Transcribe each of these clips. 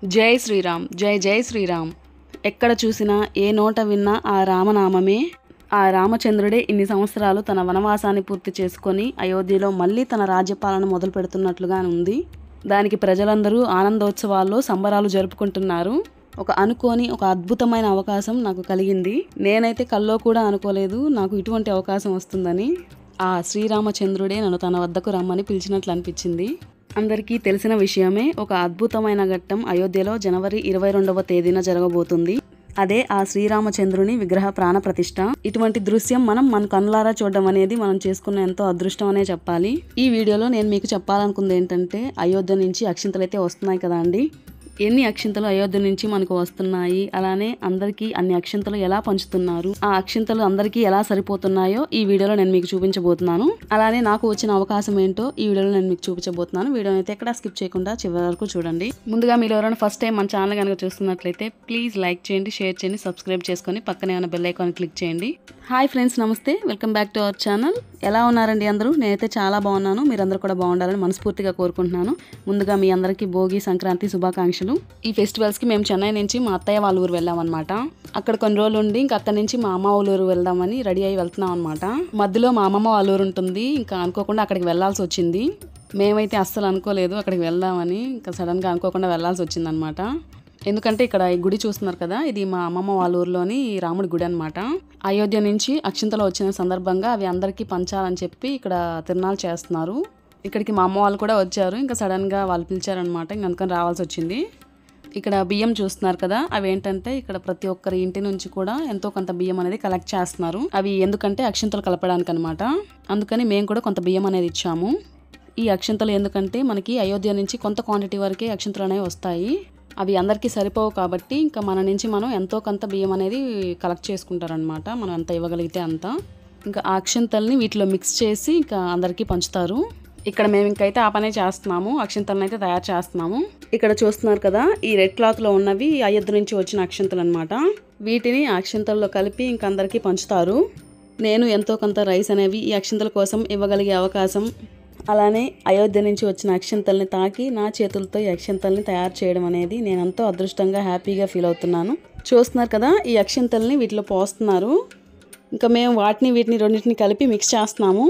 జై శ్రీరామ్ జై జై శ్రీరామ్ ఎక్కడ చూసినా ఏ నోట విన్నా ఆ రామనామమే ఆ రామచంద్రుడే ఇన్ని సంవత్సరాలు తన వనవాసాన్ని పూర్తి చేసుకొని అయోధ్యలో మళ్ళీ తన రాజ్యపాలన మొదలు పెడుతున్నట్లుగా ఉంది దానికి ప్రజలందరూ ఆనందోత్సవాల్లో సంబరాలు జరుపుకుంటున్నారు ఒక అనుకోని ఒక అద్భుతమైన అవకాశం నాకు కలిగింది నేనైతే కల్లో కూడా అనుకోలేదు నాకు ఇటువంటి అవకాశం వస్తుందని ఆ శ్రీరామచంద్రుడే నన్ను తన వద్దకు రమ్మని పిలిచినట్లు అనిపించింది అందరికీ తెలిసిన విషయమే ఒక అద్భుతమైన ఘట్టం అయోధ్యలో జనవరి ఇరవై రెండవ తేదీన జరగబోతుంది అదే ఆ శ్రీరామచంద్రుని విగ్రహ ప్రాణ ప్రతిష్ట ఇటువంటి దృశ్యం మనం మన కనులారా చూడడం అనేది మనం చేసుకున్న ఎంతో అదృష్టం అనే చెప్పాలి ఈ వీడియోలో నేను మీకు చెప్పాలనుకుంది ఏంటంటే అయోధ్య నుంచి అక్షింతలు అయితే వస్తున్నాయి కదా అండి ఎన్ని అక్షింతలు అయోధ్య నుంచి మనకు వస్తున్నాయి అలానే అందరికీ అన్ని అక్షింతలు ఎలా పంచుతున్నారు ఆ అక్షింతలు అందరికీ ఎలా సరిపోతున్నాయో ఈ వీడియోలో నేను మీకు చూపించబోతున్నాను అలానే నాకు వచ్చిన అవకాశం ఏంటో ఈ వీడియోలో నేను మీకు చూపించబోతున్నాను వీడియోని అయితే ఎక్కడ స్కిప్ చేయకుండా చివరి వరకు చూడండి ముందుగా మీరు ఎవరైనా ఫస్ట్ టైం మన ఛానల్ కనుక చూస్తున్నట్లయితే ప్లీజ్ లైక్ చేయండి షేర్ చేయండి సబ్స్క్రైబ్ చేసుకొని పక్కనే ఉన్న బెల్ ఐకాన్ క్లిక్ చేయండి హాయ్ ఫ్రెండ్స్ నమస్తే welcome back to our channel ఎలా ఉన్నారండి అందరూ నేనైతే చాలా బాగున్నాను మీరందరూ కూడా బాగుండాలని మనస్ఫూర్తిగా కోరుకుంటున్నాను ముందుగా మీ అందరికీ భోగి సంక్రాంతి శుభాకాంక్షలు ఈ ఫెస్టివల్స్కి మేము చెన్నై నుంచి మా అత్తయ్య వాళ్ళ ఊరు వెళ్ళామన్నమాట అక్కడ కొన్ని రోజులు ఉండి ఇంకా అక్కడ నుంచి మా అమ్మ వాళ్ళ ఊరు వెళ్దామని రెడీ అయ్యి వెళ్తున్నాం అనమాట మధ్యలో మా అమ్మమ్మ వాళ్ళ ఊరు ఉంటుంది ఇంకా అనుకోకుండా అక్కడికి వెళ్ళాల్సి వచ్చింది మేమైతే అస్సలు అనుకోలేదు అక్కడికి వెళ్దామని ఇంకా సడన్గా అనుకోకుండా వెళ్ళాల్సి వచ్చిందనమాట ఎందుకంటే ఇక్కడ ఈ గుడి చూస్తున్నారు కదా ఇది మా అమ్మమ్మ వాళ్ళ ఊర్లోని రాముడి గుడి అనమాట అయోధ్య నుంచి అక్షింతలు వచ్చిన సందర్భంగా అవి అందరికీ పంచాలని చెప్పి ఇక్కడ తిరునాలు చేస్తున్నారు ఇక్కడికి మా అమ్మ వాళ్ళు కూడా వచ్చారు ఇంకా సడన్గా వాళ్ళు పిలిచారనమాట ఇంక అందుకని రావాల్సి వచ్చింది ఇక్కడ బియ్యం చూస్తున్నారు కదా అవి ఏంటంటే ఇక్కడ ప్రతి ఒక్కరి ఇంటి నుంచి కూడా ఎంతో కొంత బియ్యం అనేది కలెక్ట్ చేస్తున్నారు అవి ఎందుకంటే అక్షింతలు కలపడానికి అనమాట అందుకని మేము కూడా కొంత బియ్యం అనేది ఇచ్చాము ఈ అక్షింతలు ఎందుకంటే మనకి అయోధ్య నుంచి కొంత క్వాంటిటీ వరకే అక్షింతలు అనేవి వస్తాయి అవి అందరికీ సరిపోవు కాబట్టి ఇంకా మన నుంచి మనం ఎంతో కొంత బియ్యం అనేది కలెక్ట్ చేసుకుంటారనమాట మనం ఎంత ఇవ్వగలిగితే అంత ఇంకా ఆ అక్షింతల్ని వీటిలో మిక్స్ చేసి ఇంకా అందరికీ పంచుతారు ఇక్కడ మేము ఇంకైతే ఆ పనే చేస్తున్నాము అక్షింతలను అయితే తయారు చేస్తున్నాము ఇక్కడ చూస్తున్నారు కదా ఈ రెడ్ క్లాత్లో ఉన్నవి అయోధ్య నుంచి వచ్చిన అక్షింతలు అనమాట వీటిని ఆ అక్షింతల్లో కలిపి ఇంక అందరికీ పంచుతారు నేను ఎంతో కొంత రైస్ అనేవి ఈ అక్షింతల కోసం ఇవ్వగలిగే అవకాశం అలానే అయోధ్య నుంచి వచ్చిన అక్షింతల్ని తాకి నా చేతులతో ఈ అక్షింతల్ని తయారు చేయడం అనేది నేను ఎంతో అదృష్టంగా హ్యాపీగా ఫీల్ అవుతున్నాను చూస్తున్నారు కదా ఈ అక్షింతల్ని వీటిలో పోస్తున్నారు ఇంకా మేము వాటిని వీటిని రెండింటిని కలిపి మిక్స్ చేస్తున్నాము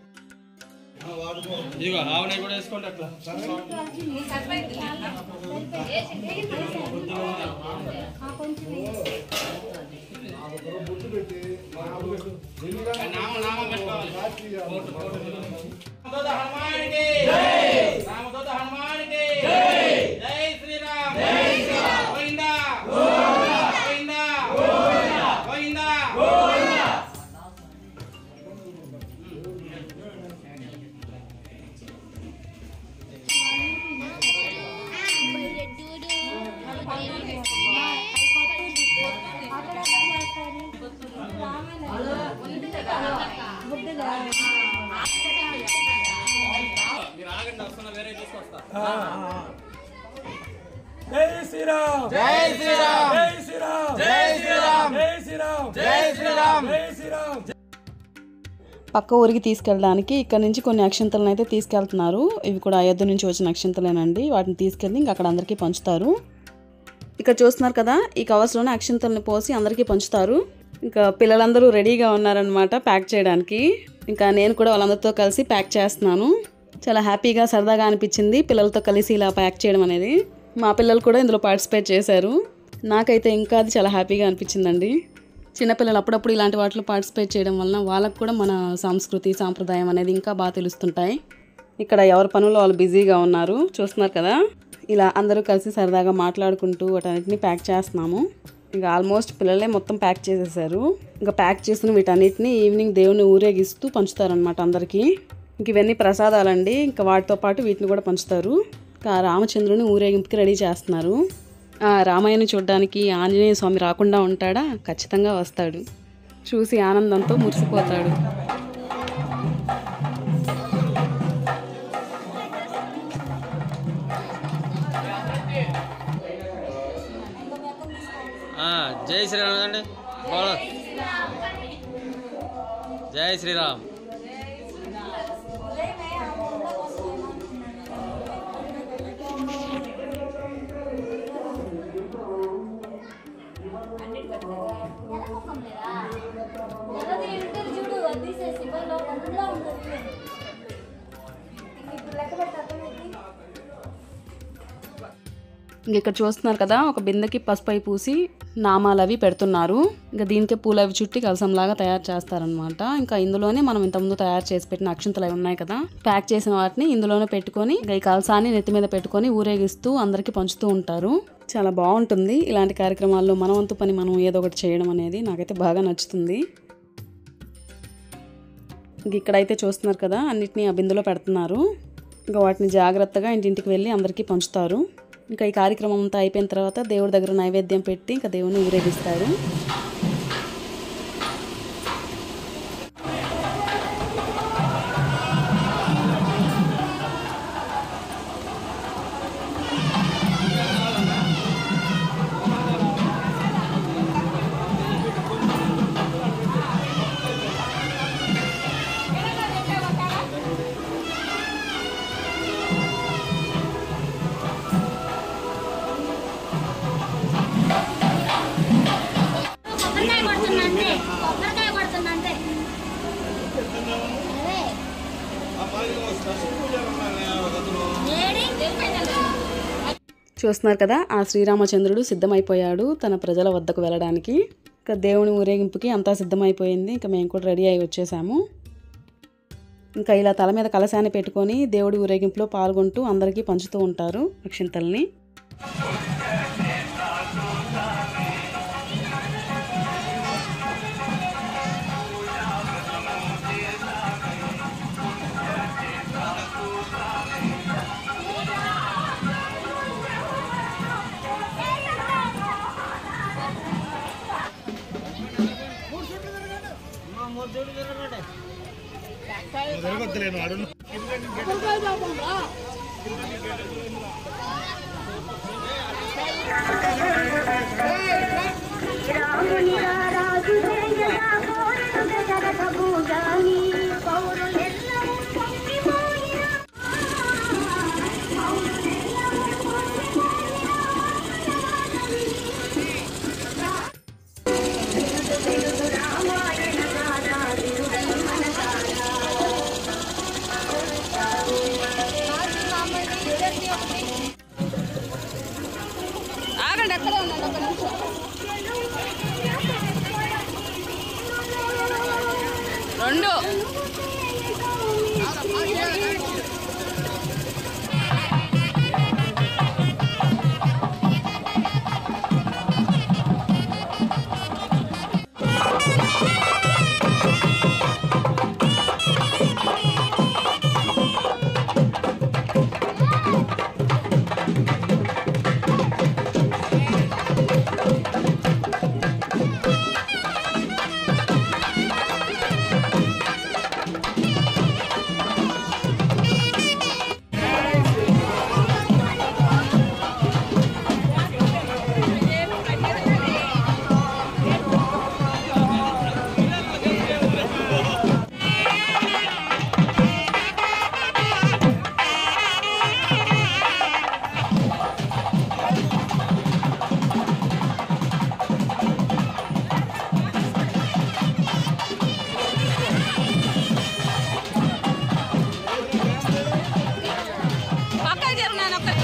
ఇదిగో ఆవుని కూడా వేసుకోండి అట్లా నామ నామం పెట్టుకోవాలి కోటు, కోటు. రామదూత హనుమానికి రామదూత హనుమానికి జై శ్రీరామ్ గోవిందా గోవిందా గోవిందా మీరు ఆగండి వస్తున్నా వేరే తీసుకొస్తా జై శ్రీరామ్ జై శ్రీరామ్ జై శ్రీరామ్ జై శ్రీరామ్ జై శ్రీరామ్ జై శ్రీరామ్ జై శ్రీరామ్ పక్క ఊరికి తీసుకెళ్ళడానికి ఇక్కడ నుంచి కొన్ని అక్షంతలను అయితే తీసుకెళ్తున్నారు ఇవి కూడా అయోధ్య నుంచి వచ్చిన అక్షంతలేనండి వాటిని తీసుకెళ్ళి ఇంకా అక్కడ అందరికీ పంచుతారు ఇక్కడ చూస్తున్నారు కదా ఈ కవర్స్లోనే అక్షంతల్ని పోసి అందరికీ పంచుతారు ఇంకా పిల్లలందరూ రెడీగా ఉన్నారనమాట ప్యాక్ చేయడానికి ఇంకా నేను కూడా వాళ్ళందరితో కలిసి ప్యాక్ చేస్తున్నాను చాలా హ్యాపీగా సరదాగా అనిపించింది పిల్లలతో కలిసి ఇలా ప్యాక్ చేయడం అనేది మా పిల్లలు కూడా ఇందులో పార్టిసిపేట్ చేశారు నాకైతే ఇంకా అది చాలా హ్యాపీగా అనిపించిందండి చిన్నపిల్లలు అప్పుడప్పుడు ఇలాంటి వాటిలో పార్టిసిపేట్ చేయడం వలన వాళ్ళకు కూడా మన సంస్కృతి సాంప్రదాయం అనేది ఇంకా బాగా తెలుస్తుంటాయి ఇక్కడ ఎవరి పనుల్లో వాళ్ళు బిజీగా ఉన్నారు చూస్తున్నారు కదా ఇలా అందరూ కలిసి సరదాగా మాట్లాడుకుంటూ వాటన్నిటిని ప్యాక్ చేస్తున్నాము ఇంకా ఆల్మోస్ట్ పిల్లలే మొత్తం ప్యాక్ చేసేసారు ఇంకా ప్యాక్ చేసిన వీటన్నిటిని ఈవినింగ్ దేవుని ఊరేగిస్తూ పంచుతారనమాట అందరికీ ఇంక ఇవన్నీ ప్రసాదాలండి ఇంకా వాటితో పాటు వీటిని కూడా పంచుతారు ఇంకా రామచంద్రుని ఊరేగింపుకి రెడీ చేస్తున్నారు ఆ రామాయణం చూడడానికి ఆంజనేయ స్వామి రాకుండా ఉంటాడా ఖచ్చితంగా వస్తాడు చూసి ఆనందంతో మురిసిపోతాడు ఆ, జై శ్రీరామ్ అండి బోలో జై శ్రీరామ్ ఇంక ఇక్కడ చూస్తున్నారు కదా ఒక బిందెకి పసుపు అయి పూసి నామాలు అవి పెడుతున్నారు ఇంకా దీనికే పూలు అవి చుట్టి కలసంలాగా తయారు చేస్తారనమాట ఇంకా ఇందులోనే మనం ఇంతకుముందు తయారు చేసి పెట్టిన అక్షంతలు అవి ఉన్నాయి కదా ప్యాక్ చేసిన వాటిని ఇందులోనే పెట్టుకొని ఇంకా ఈ కలసాన్ని నెత్తి మీద పెట్టుకొని ఊరేగిస్తూ అందరికీ పంచుతూ ఉంటారు చాలా బాగుంటుంది ఇలాంటి కార్యక్రమాల్లో మన వంతు పని మనం ఏదో ఒకటి చేయడం అనేది నాకైతే బాగా నచ్చుతుంది ఇంక ఇక్కడైతే చూస్తున్నారు కదా అన్నిటినీ ఆ బిందులో పెడుతున్నారు ఇంకా వాటిని జాగ్రత్తగా ఇంటింటికి వెళ్ళి అందరికీ పంచుతారు ఇంకా ఈ కార్యక్రమం అంతా అయిపోయిన తర్వాత దేవుడి దగ్గర నైవేద్యం పెట్టి ఇంకా దేవుని ఊరేగిస్తారు కొబ్బరికాయ కొడుతుందంటే కొబ్బరికాయ కొడుతుందంటే అదే ఏడి చూస్తున్నారు కదా ఆ శ్రీరామచంద్రుడు సిద్ధమైపోయాడు తన ప్రజల వద్దకు వెళ్ళడానికి ఇంకా దేవుని ఊరేగింపుకి అంతా సిద్ధమైపోయింది ఇంకా మేము కూడా రెడీ అయి వచ్చేసాము ఇంకా ఇలా తల మీద కలశాన్ని పెట్టుకొని దేవుడి ఊరేగింపులో పాల్గొంటూ అందరికీ పంచుతూ ఉంటారు అక్షింతల్ని రాముని రాజు చేయగా కోరుడు జరగబూగాని పౌరులెల్లరూ పొంగిపోయిన ఆగండి ఎక్కడ ఉండండి ఒక నిమిషం రెండు పక్కకి జరుగు ఒక్క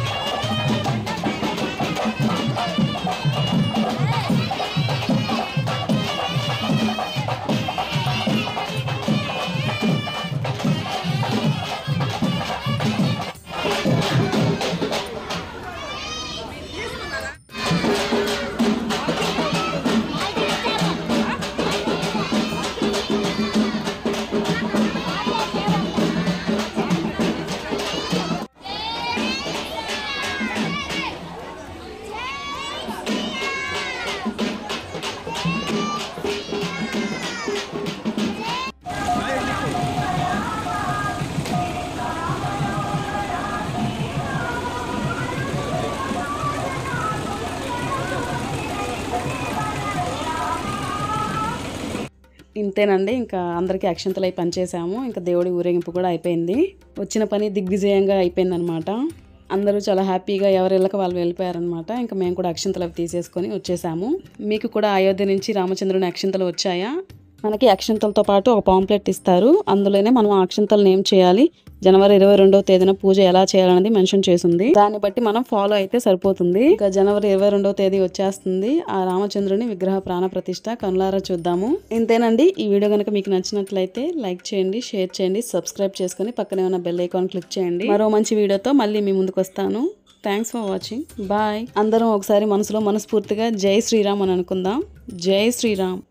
ఇంతేనండి ఇంకా అందరికీ అక్షంతలు అయి పనిచేసాము ఇంకా దేవుడి ఊరేగింపు కూడా అయిపోయింది వచ్చిన పని దిగ్విజయంగా అయిపోయిందనమాట అందరూ చాలా హ్యాపీగా ఎవరి ఇళ్ళకి వాళ్ళు వెళ్ళిపోయారనమాట ఇంకా మేము కూడా అక్షంతలు అవి తీసేసుకొని వచ్చేసాము మీకు కూడా అయోధ్య నుంచి రామచంద్రుని అక్షంతలు వచ్చాయా మనకి అక్షంతలతో పాటు ఒక పాంప్లెట్ ఇస్తారు అందులోనే మనం ఆ అక్షంతలు నేమ్ చేయాలి జనవరి ఇరవై రెండవ తేదీన పూజ ఎలా చేయాలనేది మెన్షన్ చేసింది దాన్ని బట్టి మనం ఫాలో అయితే సరిపోతుంది ఇంకా జనవరి ఇరవై రెండవ తేదీ వచ్చేస్తుంది ఆ రామచంద్రుని విగ్రహ ప్రాణ ప్రతిష్ట కనులారా చూద్దాము ఇంతేనండి ఈ వీడియో కనుక మీకు నచ్చినట్లయితే లైక్ చేయండి షేర్ చేయండి సబ్స్క్రైబ్ చేసుకుని పక్కనే ఉన్న బెల్ ఐకాన్ క్లిక్ చేయండి మరో మంచి వీడియోతో మళ్ళీ మీ ముందుకు వస్తాను థ్యాంక్స్ ఫర్ వాచింగ్ బాయ్ అందరం ఒకసారి మనసులో మనస్ఫూర్తిగా జై శ్రీరామ్ అని అనుకుందాం జై శ్రీరామ్